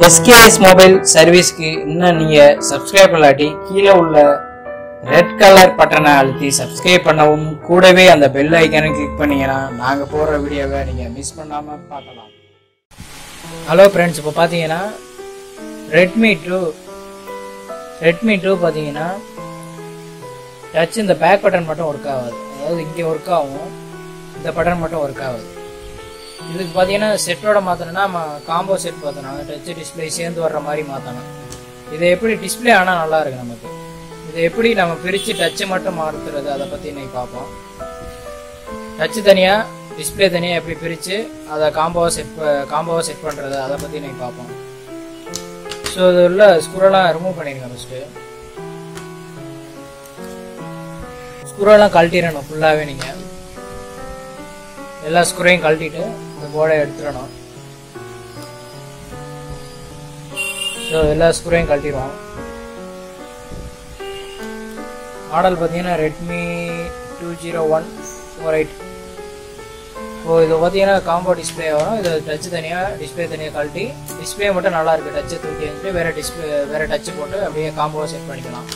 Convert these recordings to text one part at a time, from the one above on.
SKS mobile சர்வீஸ்க்கு இன்னும் நீங்க subscribe பண்ணலாட்டி கீழே உள்ள ரெட் கலர் பட்டனை அழுத்தி சப்ஸ்கிரைப் பண்ணவும் கூடவே அந்த பெல் ஐக்கானை கிளிக் பண்ணீங்கன்னா நாங்க போடுற வீடியோவை நீங்க மிஸ் பண்ணாம பார்க்கலாம் ஹலோ ஃப்ரெண்ட்ஸ் இப்போ பார்த்தீங்கன்னா ரெட்மி டூ ரெட்மி டூ பார்த்தீங்கன்னா டச் இந்த பேக் பட்டன் மட்டும் ஒர்க் ஆகாது அதாவது இங்கே ஒர்க் ஆகும் இந்த பட்டன் மட்டும் ஒர்க் ஆகாது இதுக்கு பார்த்தீங்கன்னா செட்டோட மாற்றணும்னா நம்ம காம்போ செட் பார்த்தோம் டச் டிஸ்பிளே சேர்ந்து வர்ற மாதிரி மாற்றணும் இதை எப்படி டிஸ்பிளே ஆனால் நல்லா இருக்கு நமக்கு இதை எப்படி நம்ம பிரித்து டச்சு மட்டும் மாற்றுறது அதை பற்றி இன்னைக்கு பார்ப்போம் டச்சு தனியாக டிஸ்பிளே தனியாக எப்படி பிரித்து அதை காம்போவை செட் காம்போவை செட் பண்ணுறது அதை பற்றி இன்னைக்கு பார்ப்போம் ஸோ இது உள்ள ஸ்குரெல்லாம் ரிமூவ் பண்ணிருங்க ஃபஸ்ட்டு ஸ்குரெல்லாம் கழட்டிடணும் ஃபுல்லாகவே நீங்கள் எல்லா ஸ்க்ரூவையும் கழட்டிட்டு இந்த போர்டை எடுத்துடணும் ஸோ எல்லா ஸ்க்ரூவையும் கழட்டிடுவோம் மாடல் பார்த்தீங்கன்னா Redmi two zero one four eight so இது பார்த்தீங்கன்னா காம்போ டிஸ்பிளே வரும் இது டச் தனியாக டிஸ்பிளே தனியாக கழட்டி டிஸ்பிளே மட்டும் நல்லா இருக்கு டச்சு தூக்கி வந்துட்டு வேற டிஸ்பிளே வேற டச்சு போட்டு அப்படியே காம்போவை செட் பண்ணிக்கலாம்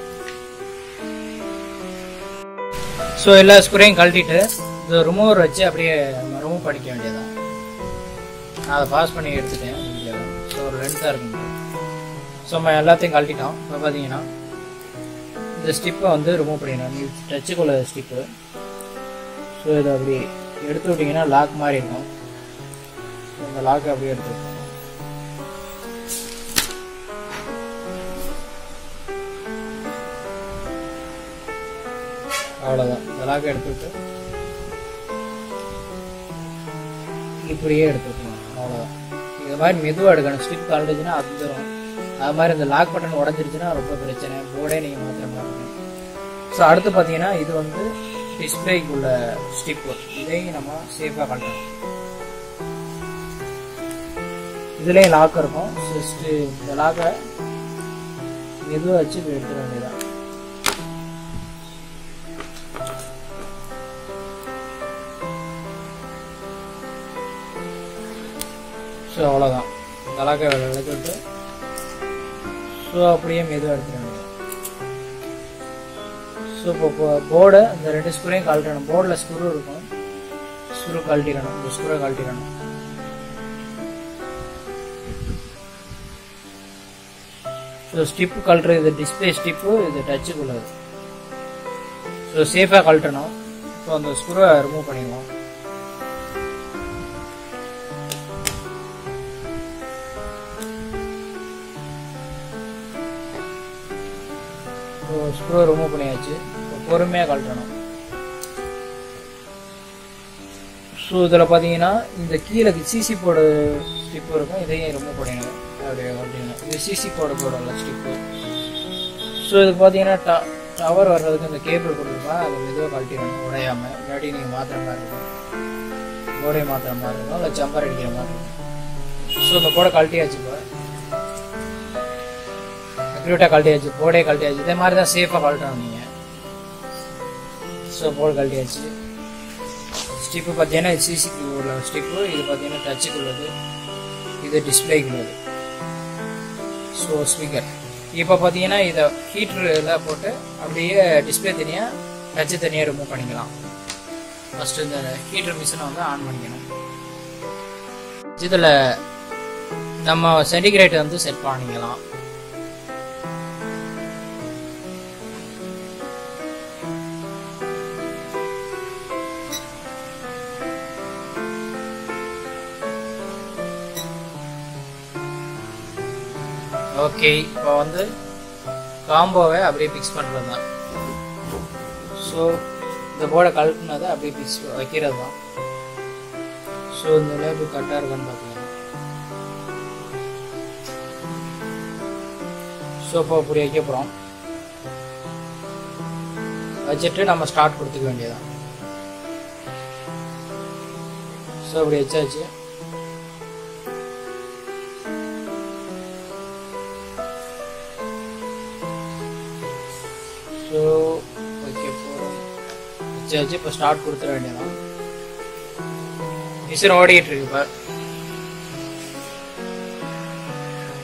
ஸோ எல்லா ஸ்க்ரூவையும் கழட்டிட்டு இது ரிமூவர் வச்சு அப்படியே ரிமூவ் பண்ணிக்க வேண்டியதான் நான் அதை பாஸ் பண்ணி எடுத்துட்டேன் ஸோ ஒரு லென்த்தாக இருக்கும் ஸோ நம்ம எல்லாத்தையும் கழட்டிட்டோம் இப்போ பார்த்தீங்கன்னா இந்த ஸ்டிப்பை வந்து ரிமூவ் பண்ணிடணும் டச்சுக்குள்ள ஸ்டிப்பு ஸோ இதை அப்படி எடுத்து விட்டிங்கன்னா லாக் மாதிரி இருக்கும் இந்த லாக்கை அப்படியே எடுத்து விட்டோம் அவ்வளோதான் இந்த லாக்கை எடுத்துவிட்டு இப்படியே எடுத்துக்கலாம் அவ்வளோதான் இது மாதிரி மெதுவாக எடுக்கணும் ஸ்டிப் கலந்துச்சுன்னா அது தரும் அது மாதிரி இந்த லாக் பட்டன் உடஞ்சிருச்சுன்னா ரொம்ப பிரச்சனை போர்டே நீங்கள் மாற்ற மாதிரி ஸோ அடுத்து பார்த்தீங்கன்னா இது வந்து டிஸ்பிளேக்கு உள்ள ஸ்டிப்பு இதையும் நம்ம சேஃபாக கட்டணும் இதுலேயும் லாக் இருக்கும் ஸோ இந்த லாக்கை மெதுவாக வச்சு இப்படி எடுத்துட வேண்டியதான் ஸோ அவ்வளோதான் தலாக்கை விளக்கி விட்டு ஸோ அப்படியே மெதுவாக எடுத்துருங்க ஸோ இப்போ போர்டை இந்த ரெண்டு ஸ்க்ரூவையும் கழட்டணும் போர்டில் ஸ்க்ரூ இருக்கும் ஸ்க்ரூ கழட்டிடணும் இந்த ஸ்க்ரூவை கழட்டிடணும் ஸோ ஸ்டிப்பு கழட்டுறது இது டிஸ்பிளே ஸ்டிப்பு இது டச்சுக்குள்ளது ஸோ சேஃபாக கழட்டணும் ஸோ அந்த ஸ்க்ரூவை ரிமூவ் பண்ணிடுவோம் ஸ்க்ரூ ரிமூவ் பண்ணியாச்சு பொறுமையாக கழட்டணும் ஸோ இதில் பார்த்தீங்கன்னா இந்த கீழே சிசி போர்டு ஸ்டிப் இருக்கும் இதையும் ரிமூவ் பண்ணிடணும் அப்படியே கழட்டிடணும் இது சிசி போர்டு போடல ஸ்டிப்பு ஸோ இது பார்த்தீங்கன்னா ட டவர் வர்றதுக்கு இந்த கேபிள் கொடுத்துருப்பா அதை மெதுவாக கழட்டிடணும் உடையாமல் இல்லாட்டி நீங்கள் மாற்றுற மாதிரி இருக்கும் போர்டே மாற்றுற மாதிரி இருக்கும் இல்லை ஜம்பர் அடிக்கிற மாதிரி இருக்கும் ஸோ இந்த போர்டை கழட்டியாச்சு இப்போ அக்யூரேட்டாக கழட்டியாச்சு போர்டே கழட்டியாச்சு இதே மாதிரி தான் சேஃபாக கழட்டணும் நீங்கள் ஸோ போர்டு கழட்டியாச்சு ஸ்டிப்பு பார்த்தீங்கன்னா சிசிக்கு உள்ள ஸ்டிப்பு இது பார்த்தீங்கன்னா டச்சுக்கு உள்ளது இது டிஸ்பிளேக்கு உள்ளது ஸோ ஸ்பீக்கர் இப்போ பார்த்தீங்கன்னா இதை ஹீட்டரில் போட்டு அப்படியே டிஸ்பிளே தனியாக டச்சு தனியாக ரிமூவ் பண்ணிக்கலாம் ஃபஸ்ட்டு இந்த ஹீட்டர் மிஷினை வந்து ஆன் பண்ணிக்கணும் இதில் நம்ம சென்டிகிரேட் வந்து செட் பண்ணிக்கலாம் ஓகே இப்போ வந்து காம்போவை அப்படியே ஃபிக்ஸ் பண்ணுறது தான் ஸோ இந்த போர்டை கழட்டினதை அப்படியே ஃபிக்ஸ் வைக்கிறது தான் ஸோ இந்த லேபிள் கரெக்டாக இருக்கான்னு பார்க்கலாம் ஸோ இப்போ அப்படி வைக்க போகிறோம் வச்சுட்டு நம்ம ஸ்டார்ட் கொடுத்துக்க வேண்டியதான் ஸோ அப்படி வச்சாச்சு ஸோ ஓகே போகிறோம் வச்சாச்சு இப்போ ஸ்டார்ட் கொடுத்துட வேண்டியதான் மிஷின் ஓடிக்கிட்டு இருக்கு இப்போ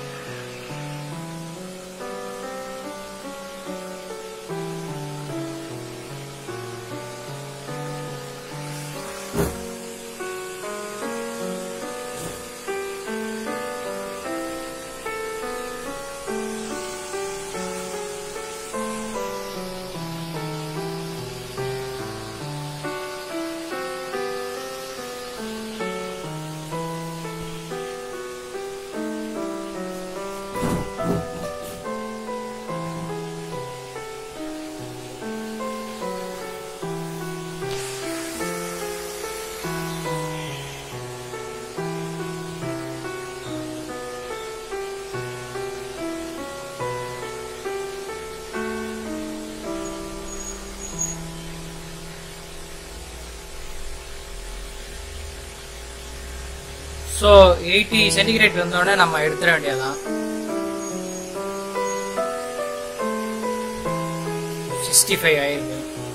ஸோ எயிட்டி சென்டிகிரேட் வந்தோடனே நம்ம எடுத்துட வேண்டியதான் சிக்ஸ்டி ஃபைவ் ஆயிருக்கு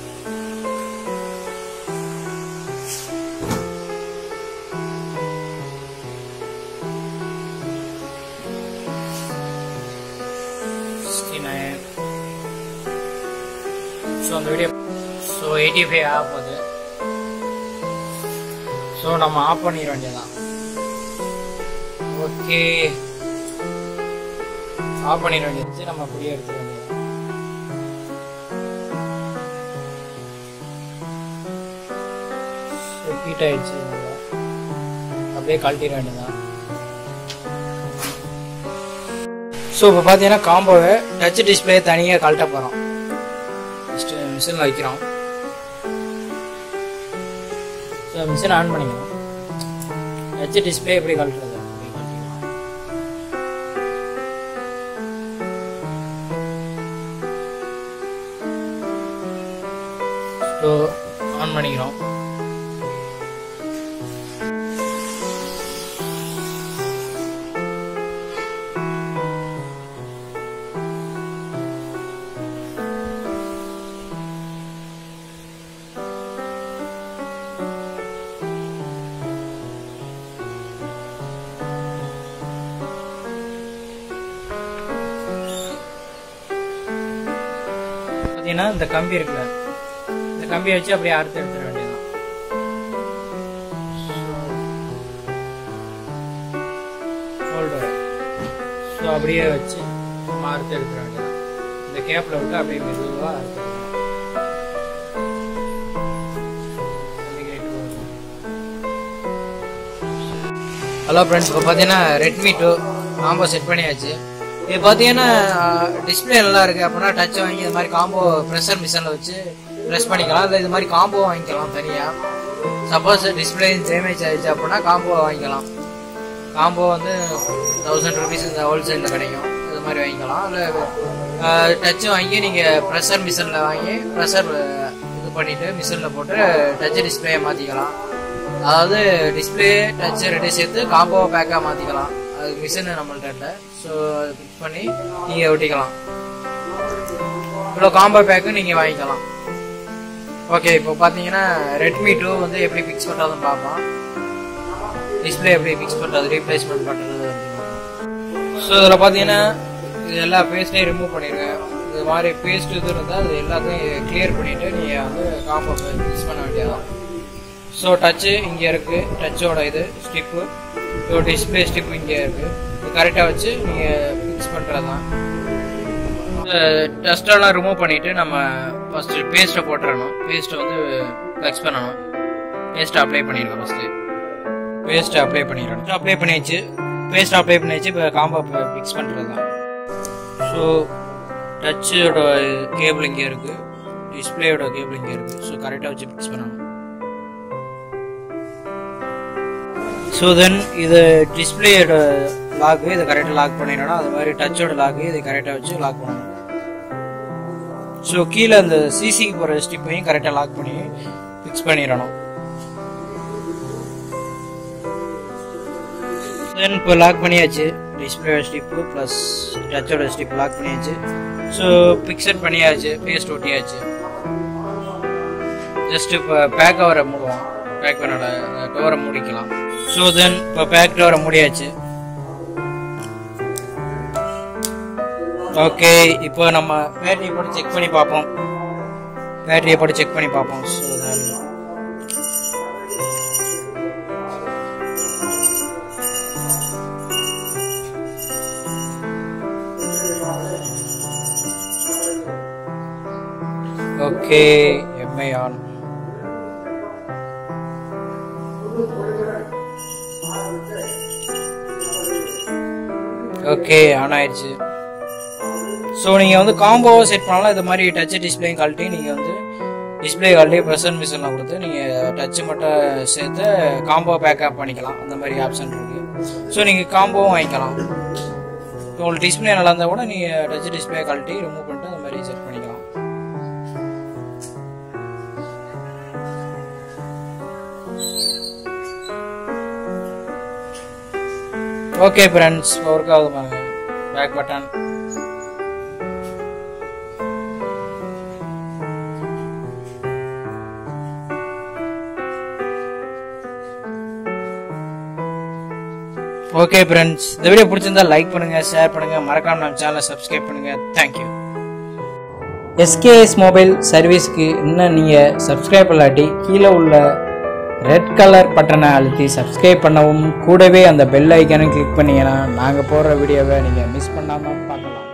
சிக்ஸ்டி நைன் ஸோ அந்த வீடியோ ஸோ எயிட்டி ஃபைவ் ஆக போகுது ஸோ நம்ம ஆஃப் பண்ணிட வேண்டியதான் ஓகே ஆஃப் பண்ணிட வேண்டியது நம்ம அப்படியே எடுத்துக்க வேண்டியது ஹீட் ஆயிடுச்சு நல்லா. அப்படியே கழட்டிட வேண்டியதான் ஸோ இப்போ பார்த்தீங்கன்னா காம்போவை டச் டிஸ்பிளே தனியாக கழட்ட போகிறோம் ஃபஸ்ட்டு மிஷினில் வைக்கிறோம் ஸோ மிஷின் ஆன் பண்ணிக்கிறோம் டச் டிஸ்பிளே எப்படி கழட்டுறது அப்படி கழட்டிக்கலாம் ஸோ ஆன் பண்ணிக்கிறோம் பார்த்தீங்கன்னா இந்த கம்பி இருக்குல்ல இந்த கம்பியை வச்சு அப்படியே அறுத்து எடுத்துட வேண்டியதான் ஹோல்டர் ஸோ அப்படியே வச்சு நம்ம அறுத்து எடுத்துட வேண்டியதான் இந்த கேப்பில் விட்டு அப்படியே மெதுவாக அறுத்து எடுக்கணும். ஹலோ ஃப்ரெண்ட்ஸ் இப்போ பார்த்தீங்கன்னா ரெட்மி டூ காம்போ செட் பண்ணியாச்சு இது பார்த்தீங்கன்னா டிஸ்பிளே நல்லா இருக்கு அப்படின்னா டச் வாங்கி இது மாதிரி காம்போ ப்ரெஷர் மிஷினில் வச்சு ப்ரெஸ் பண்ணிக்கலாம் இல்லை இது மாதிரி காம்போ வாங்கிக்கலாம் தனியாக சப்போஸ் டிஸ்பிளே டேமேஜ் ஆயிடுச்சு அப்படின்னா காம்போ வாங்கிக்கலாம் காம்போ வந்து தௌசண்ட் ருபீஸ் இந்த ஹோல்சேலில் கிடைக்கும் இது மாதிரி வாங்கிக்கலாம் இல்லை டச் வாங்கி நீங்கள் ப்ரெஷர் மிஷினில் வாங்கி ப்ரெஷர் இது பண்ணிவிட்டு மிஷினில் போட்டு டச் டிஸ்பிளேயை மாற்றிக்கலாம் அதாவது டிஸ்பிளே டச் ரெண்டு சேர்த்து காம்போ பேக்காக மாற்றிக்கலாம் அது மிஷின் நம்மள்ட்ட இல்லை ஸோ அது ஃபிக்ஸ் பண்ணி நீங்கள் ஒட்டிக்கலாம் இவ்வளோ காம்போ பேக்கு நீங்கள் வாங்கிக்கலாம் ஓகே இப்போ பார்த்தீங்கன்னா ரெட்மி டூ வந்து எப்படி ஃபிக்ஸ் பண்ணுறதுன்னு பார்ப்போம் டிஸ்பிளே எப்படி ஃபிக்ஸ் பண்ணுறது ரீப்ளேஸ்மெண்ட் பண்ணுறது ஸோ இதில் பார்த்தீங்கன்னா இது எல்லா பேஸ்ட்டையும் ரிமூவ் பண்ணிடுங்க இது மாதிரி பேஸ்ட் இது இருந்தால் அது எல்லாத்தையும் கிளியர் பண்ணிவிட்டு நீங்கள் வந்து காம்போ ஃபிக்ஸ் பண்ண வேண்டியதான் ஸோ டச்சு இங்கே இருக்குது டச்சோட இது ஸ்டிப்பு ஸோ டிஸ்பிளே ஸ்டிப் இங்கே இருக்குது இது கரெக்டாக வச்சு நீங்கள் ஃபிக்ஸ் பண்ணுறது தான் டஸ்டெல்லாம் ரிமூவ் பண்ணிவிட்டு நம்ம ஃபஸ்ட்டு பேஸ்ட்டை போட்டுறணும் பேஸ்ட்டை வந்து ஃப்ளெக்ஸ் பண்ணணும் பேஸ்ட்டை அப்ளை பண்ணிடுங்க ஃபஸ்ட்டு பேஸ்ட்டை அப்ளை பண்ணிடணும் அப்ளை பண்ணியாச்சு பேஸ்ட் அப்ளை பண்ணியாச்சு இப்போ காம்போ ஃபிக்ஸ் பண்ணுறது தான் ஸோ டச்சோட கேபிள் இங்கே இருக்குது டிஸ்பிளேயோட கேபிள் இங்கே இருக்குது ஸோ கரெக்டாக வச்சு ஃபிக்ஸ் பண்ணணும் ஸோ தென் இது டிஸ்பிளேயோட லாக்கு இதை கரெக்டாக லாக் பண்ணிடணும் அது மாதிரி டச்சோட லாக்கு இதை கரெக்டாக வச்சு லாக் பண்ணணும் ஸோ கீழே அந்த சிசிக்கு போகிற ஸ்டிப்பையும் கரெக்டாக லாக் பண்ணி ஃபிக்ஸ் பண்ணிடணும் தென் இப்போ லாக் பண்ணியாச்சு டிஸ்பிளே ஸ்டிப்பு ப்ளஸ் டச்சோட ஸ்டிப் லாக் பண்ணியாச்சு ஸோ பிக்சட் பண்ணியாச்சு பேஸ்ட் ஒட்டியாச்சு ஜஸ்ட் இப்போ பேக் கவரை மூடுவோம் பேக் பண்ணோட கவரை மூடிக்கலாம் ஸோ தென் இப்போ பேக் கவரை மூடியாச்சு ஓகே இப்போ நம்ம பேட்டரியை போட்டு செக் பண்ணி பார்ப்போம் பேட்டரியை போட்டு செக் பண்ணி பார்ப்போம் so then okay Mi on okay on ஆயிடுச்சு ஸோ நீங்கள் வந்து காம்போவை செட் பண்ணலாம் இது மாதிரி டச் டிஸ்பிளேயும் கழட்டி நீங்கள் வந்து டிஸ்பிளே கழட்டி ப்ரெசன்ட் மிஷினில் கொடுத்து நீங்கள் டச்சு மட்டும் சேர்த்து காம்போ பேக்கப் பண்ணிக்கலாம் அந்த மாதிரி ஆப்ஷன் இருக்குது ஸோ நீங்கள் காம்போவும் வாங்கிக்கலாம் இப்போ உங்களுக்கு டிஸ்பிளே நல்லா இருந்தால் கூட நீங்கள் டச் டிஸ்பிளே கழட்டி ரிமூவ் பண்ணிட்டு அந்த மாதிரி செட் பண்ணிக்கலாம் ஓகே ஃப்ரெண்ட்ஸ் ஒர்க் ஆகுது பாருங்க பேக் பட்டன் ஓகே ஃப்ரெண்ட்ஸ் இந்த வீடியோ பிடிச்சிருந்தா லைக் பண்ணுங்க ஷேர் பண்ணுங்க மறக்காம நம்ம சேனலை சப்ஸ்கிரைப் பண்ணுங்க தேங்க்யூ எஸ்கேஎஸ் மொபைல் சர்வீஸ்க்கு இன்னும் நீங்கள் சப்ஸ்கிரைப் இல்லாட்டி கீழே உள்ள ரெட் கலர் பட்டனை அழுத்தி சப்ஸ்கிரைப் பண்ணவும் கூடவே அந்த பெல் ஐக்கானை கிளிக் பண்ணீங்கன்னா நாங்கள் போடுற வீடியோவை நீங்கள் மிஸ் பண்ணாமல் பார்க்கலாம்